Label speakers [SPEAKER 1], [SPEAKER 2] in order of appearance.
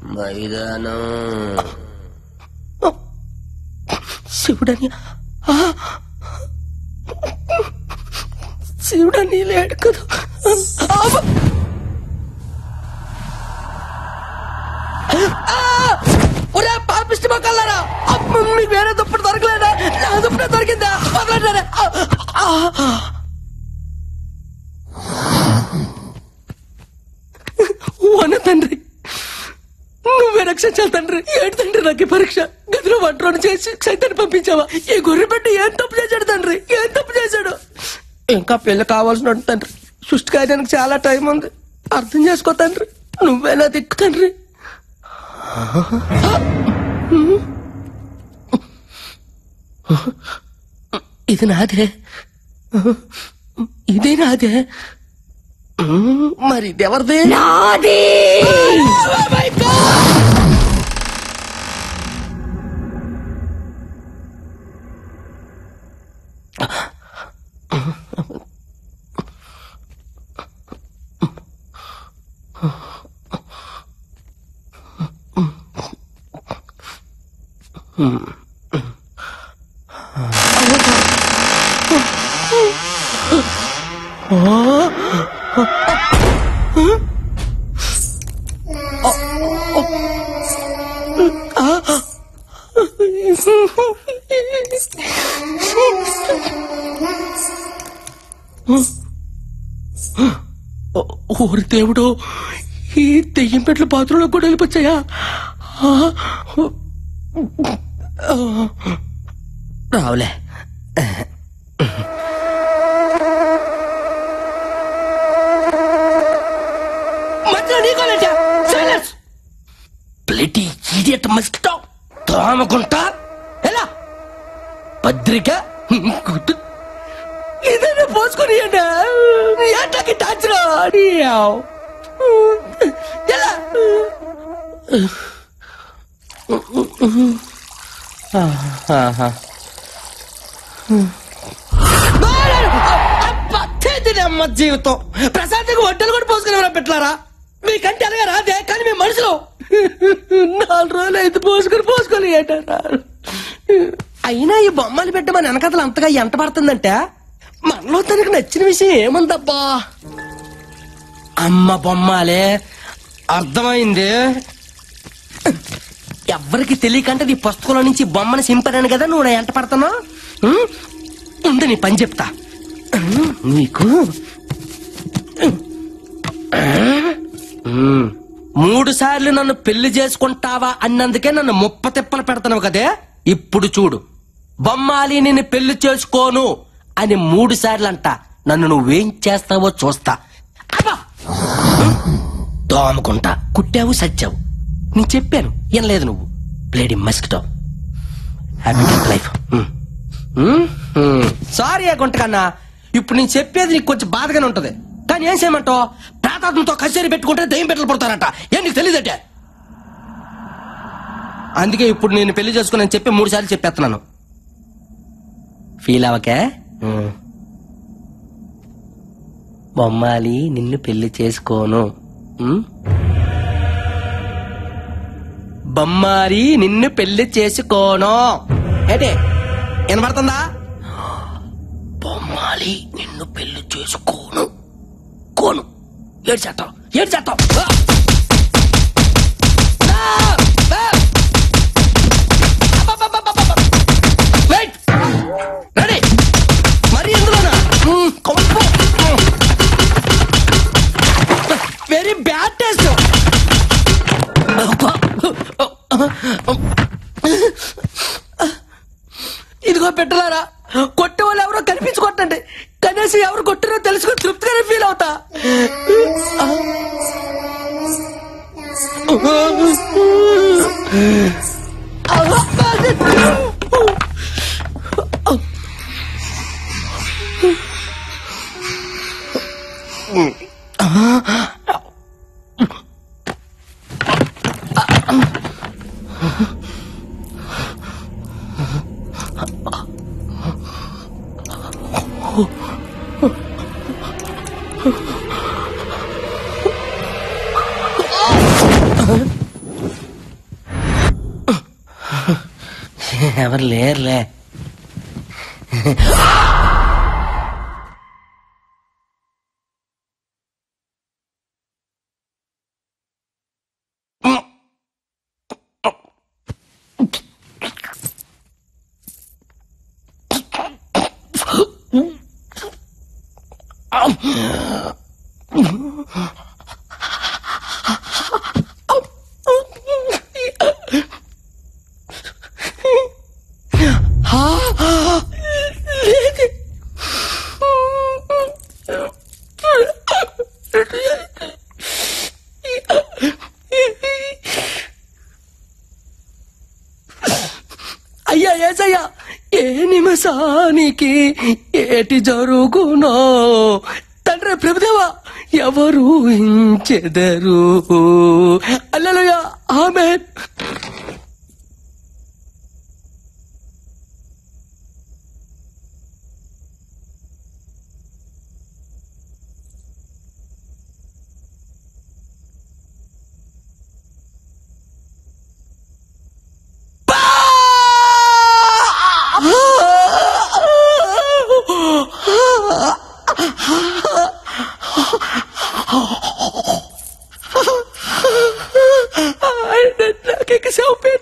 [SPEAKER 1] మైదానం
[SPEAKER 2] శివుడని ఆ! శివుడని లేడు కదా అబ్బ! ఆ! ఒరే పాపిష్టి మొక్కలారా అమ్మ, మీకు వేరే దుప్పటి దొరకలేదా నా దుప్పటి దొరికిందా వదలండి ఆ! ఆ! వన తండ్రి నువ్వే రక్షించాలి తండ్రి ఏంటి తండ్రి నాకు ఈ పరీక్ష గదిలో వంటలను చేసి సైతాన్ని పంపించావా ఈ గొర్రె పెట్టి ఏం తప్పు చేశాడు తండ్రి ఏం తప్పు చేశాడు ఇంకా పెళ్లి కావాల్సిన తండ్రి సృష్టి కార్యానికి చాలా టైం ఉంది అర్థం చేసుకో తండ్రి నువ్వేనా దిక్కు తండ్రి ఇది నాదే ఇదే నాదే మరి ఇది ఎవరిది నాది ఓరి దేవుడు ఈ దెయ్యం పెట్ల బాత్రూంలో కూడా వెళ్ళిపోచ్చాయా రావులే మధ్యలో నీకోలేటా సైలెన్స్ ప్లేటీ ఇడియట్ మస్కిటో తోమకుంటా ఎలా పత్రిక గుడ్డు ఇదేనా పోసుకొని ఏటాకి టాచరా ఎలా అమ్మ జీవితం ప్రశాంతంగా వడ్డలు కూడా పోసుకుని పెట్టారా మీకంటే అలాగే రాదే కానీ మేము మనుషులు నాలుగు రోజులు అయితే పోసుకొని పోసుకొని ఏంటారా అయినా ఈ బొమ్మలు పెట్ట మన వెనకథలు అంతగా ఎంట పడుతుందంటే మనలో తనకు నచ్చిన విషయం ఏముందబ్బా అమ్మ బొమ్మాలే అర్థమైంది ఎవ్వరికి తెలియకంటే నీ పుస్తకంలో నుంచి బొమ్మను సింపాను కదా నువ్వు నా ఎంట పడుతున్నావు ఉం? ఉండు నీ పని చెప్తా ఉం, నీకు ఉం. మూడు సార్లు నన్ను పెళ్లి చేసుకుంటావా అన్నందుకే నన్ను ముప్ప తిప్పలు పెడతావు కదే ఇప్పుడు చూడు బొమ్మాలి నిన్ను పెళ్లి చేసుకోను అని మూడు సార్లు అంట నన్ను నువ్వేం చేస్తావో చూస్తా అబ్బా! ఉం? దోమకుంటా కుట్టావు సచ్చావు నేను చెప్పాను ఏం లేదు నువ్వు ప్లేడి మస్కిటో హ్యాపీ లైఫ్ సారీ గుంట కన్నా ఇప్పుడు నేను చెప్పేది నీకు కొంచెం బాధగానే ఉంటది కానీ ఏం చేయమంటావు ప్రాతాత్మతో కచేరీ పెట్టుకుంటే దయ్యం పెట్టలు పడతారంట ఏం నీకు తెలియదటే అందుకే ఇప్పుడు నేను పెళ్లి చేసుకుని చెప్పి మూడు సార్లు చెప్పేస్తున్నాను ఫీల్ అవకే ఉమ్. బొమ్మాలి నిన్ను పెళ్లి చేసుకోను ఉమ్? బొమ్మారి నిన్ను పెళ్లి చేసుకోను ఏంటి వినపడుతుందా బొమ్మాలి నిన్ను పెళ్లి చేసుకోను కోను ఏడు చేస్తాం ఏడు చేస్తాం రెడీ మరి ఎందులోనా కొంపు వెరీ బ్యాడ్ టేస్ట్ ఇదిగో పెట్టలారా కొట్టే వాళ్ళు ఎవరో కనిపించుకోటండి కనీసం ఎవరు కొట్టారో తెలుసుకుని తృప్తిగానే ఫీల్ అవుతా ఎవరు లేరులే అయ్యా ఏసయ్యా ఏ నిమిషానికి ఏటి జరుగునో తండ్రి ప్రభుదేవా ఎవరు ఇంచెదరు అల్లలుగా ఆమె నాకే సెల్ఫీ